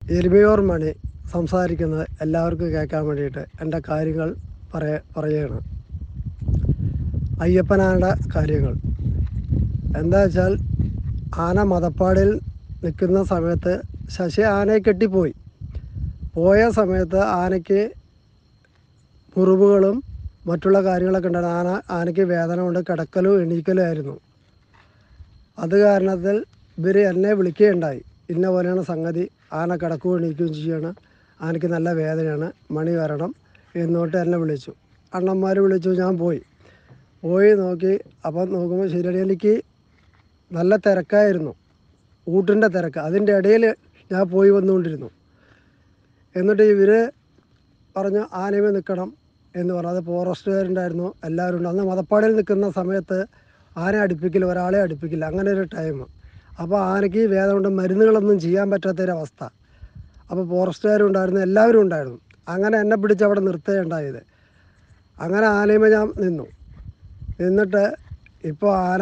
എരുമയോർ മണി സംസാരിക്കുന്നത് എല്ലാവർക്കും കേൾക്കാൻ വേണ്ടിയിട്ട് എൻ്റെ കാര്യങ്ങൾ പറയ പറയുകയാണ് അയ്യപ്പനാരുടെ കാര്യങ്ങൾ എന്താ വെച്ചാൽ ആന മതപ്പാടിൽ നിൽക്കുന്ന സമയത്ത് ശശി ആനയെ കെട്ടിപ്പോയി പോയ സമയത്ത് ആനയ്ക്ക് മുറിവുകളും മറ്റുള്ള കാര്യങ്ങളൊക്കെ ഉണ്ടായിരുന്നു ആന ആനയ്ക്ക് വേദന കൊണ്ട് കിടക്കലും എണീക്കലും ആയിരുന്നു അത് കാരണത്തിൽ ഇവർ എന്നെ വിളിക്കുകയുണ്ടായി ഇന്ന പോലെയാണ് സംഗതി ആന കിടക്കുകയും എണീക്കുകയും ചെയ്യണം ആനയ്ക്ക് നല്ല വേദനയാണ് മണി വരണം എന്നിട്ട് എന്നെ വിളിച്ചു അണ്ണന്മാർ വിളിച്ചു ഞാൻ പോയി പോയി നോക്കി അപ്പം നോക്കുമ്പോൾ ശരിയാണ് എനിക്ക് നല്ല തിരക്കായിരുന്നു ഊട്ടിൻ്റെ തിരക്ക് അതിൻ്റെ ഇടയിൽ ഞാൻ പോയി വന്നുകൊണ്ടിരുന്നു എന്നിട്ട് ഇവർ പറഞ്ഞു ആനയമേ നിൽക്കണം എന്ന് പറഞ്ഞു അത് ഫോറസ്റ്റുകാരുണ്ടായിരുന്നു എല്ലാവരും ഉണ്ട് അന്ന് മതപ്പാടിൽ നിൽക്കുന്ന സമയത്ത് ആന അടുപ്പിക്കില്ല ഒരാളെ അടുപ്പിക്കില്ല അങ്ങനെ ഒരു ടൈം അപ്പോൾ ആനയ്ക്ക് വേദന കൊണ്ട് മരുന്നുകളൊന്നും ചെയ്യാൻ പറ്റാത്തൊരവസ്ഥ അപ്പോൾ ഫോറസ്റ്റുകാരും ഉണ്ടായിരുന്നു എല്ലാവരും ഉണ്ടായിരുന്നു അങ്ങനെ എന്നെ പിടിച്ച് അവിടെ നിർത്തുകയുണ്ടായത് അങ്ങനെ ആനയുമേ ഞാൻ നിന്നു നിന്നിട്ട് ഇപ്പോൾ ആന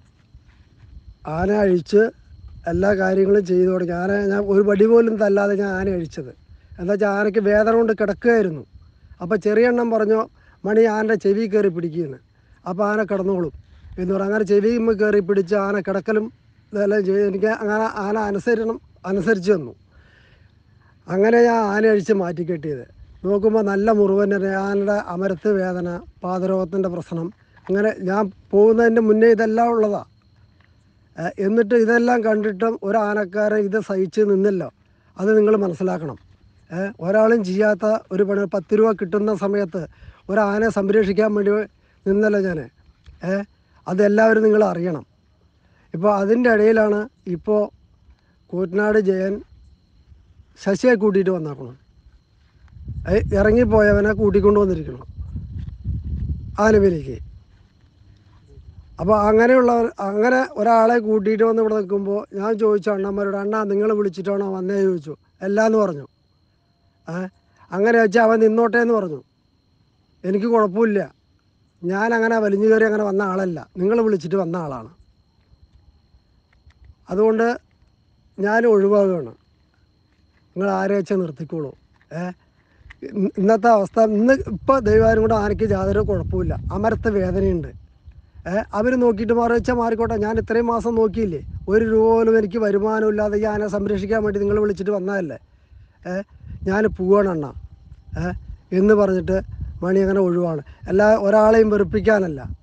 ആന അഴിച്ച് എല്ലാ കാര്യങ്ങളും ചെയ്തു തുടങ്ങി ആന ഞാൻ ഒരു വടി പോലും തല്ലാതെ ഞാൻ ആന അഴിച്ചത് എന്താ വെച്ചാൽ ആനയ്ക്ക് വേദന കൊണ്ട് കിടക്കുകയായിരുന്നു അപ്പോൾ ചെറിയ എണ്ണം പറഞ്ഞു മണി ആനയുടെ ചെവി കയറി പിടിക്കുന്നു അപ്പോൾ ആന കിടന്നോളും എന്ന് പറഞ്ഞു അങ്ങനെ ചെവിയുമ്പോൾ കയറി പിടിച്ച് ആന കിടക്കലും ഇതെല്ലാം ചെയ്ത് എനിക്ക് അങ്ങനെ ആന അനുസരണം അനുസരിച്ച് തന്നു അങ്ങനെ ഞാൻ ആന അഴിച്ച് മാറ്റി കെട്ടിയത് നോക്കുമ്പോൾ നല്ല മുറിവൻ ആനയുടെ അമരത്ത് വേദന പാതരോഗത്തിൻ്റെ പ്രശ്നം അങ്ങനെ ഞാൻ പോകുന്നതിൻ്റെ മുന്നേ ഇതെല്ലാം ഉള്ളതാണ് ഏഹ് എന്നിട്ട് ഇതെല്ലാം കണ്ടിട്ടും ഒരു ആനക്കാരൻ ഇത് സഹിച്ച് നിന്നല്ലോ അത് നിങ്ങൾ മനസ്സിലാക്കണം ഏഹ് ഒരാളും ചെയ്യാത്ത ഒരു പണി പത്ത് രൂപ കിട്ടുന്ന സമയത്ത് ഒരു ആനയെ സംരക്ഷിക്കാൻ വേണ്ടി നിന്നല്ലോ ഞാൻ ഏഹ് അതെല്ലാവരും നിങ്ങൾ അറിയണം ഇപ്പോൾ അതിൻ്റെ ഇടയിലാണ് ഇപ്പോൾ കൂറ്റനാട് ജയൻ ശശിയെ കൂട്ടിയിട്ട് വന്നേക്കണം ഏയ് ഇറങ്ങിപ്പോയവനെ കൂട്ടിക്കൊണ്ട് വന്നിരിക്കണം ആലുവയിലേക്ക് അപ്പോൾ അങ്ങനെയുള്ള അങ്ങനെ ഒരാളെ കൂട്ടിയിട്ട് വന്ന് ഇവിടെ നിൽക്കുമ്പോൾ ഞാൻ ചോദിച്ചു അണ്ണന്മാരോട് അണ്ണാ നിങ്ങൾ വിളിച്ചിട്ടാണോ വന്നേ ചോദിച്ചു എല്ലാന്ന് പറഞ്ഞു ഏ അങ്ങനെ വെച്ചാൽ അവൻ നിന്നോട്ടെ എന്ന് പറഞ്ഞു എനിക്ക് കുഴപ്പമില്ല ഞാൻ അങ്ങനെ വലിഞ്ഞു കയറി അങ്ങനെ വന്ന ആളല്ല നിങ്ങൾ വിളിച്ചിട്ട് വന്ന ആളാണ് അതുകൊണ്ട് ഞാൻ ഒഴിവാകുകയാണ് നിങ്ങൾ ആരെ വെച്ചാൽ നിർത്തിക്കോളൂ ഏ ഇന്ന- ഇന്നത്തെ അവസ്ഥ ഇന്ന് ഇപ്പോൾ ദൈവമാരും കൂടെ ആനയ്ക്ക് യാതൊരു കുഴപ്പമില്ല അമരത്തെ വേദനയുണ്ട് ഏഹ് അവർ നോക്കിയിട്ട് മാറി വെച്ചാൽ മാറിക്കോട്ടെ ഞാൻ ഇത്രയും മാസം നോക്കിയില്ലേ ഒരു രൂപ പോലും എനിക്ക് വരുമാനമില്ലാതെ ഈ ആനയെ സംരക്ഷിക്കാൻ വേണ്ടി നിങ്ങൾ വിളിച്ചിട്ട് വന്നതല്ലേ ഏഹ് ഞാൻ പോവാണ് അണ്ണ ഏഹ് എന്ന് പറഞ്ഞിട്ട് മണി അങ്ങനെ ഒഴിവാണ് എല്ലാ ഒരാളെയും വെറുപ്പിക്കാനല്ല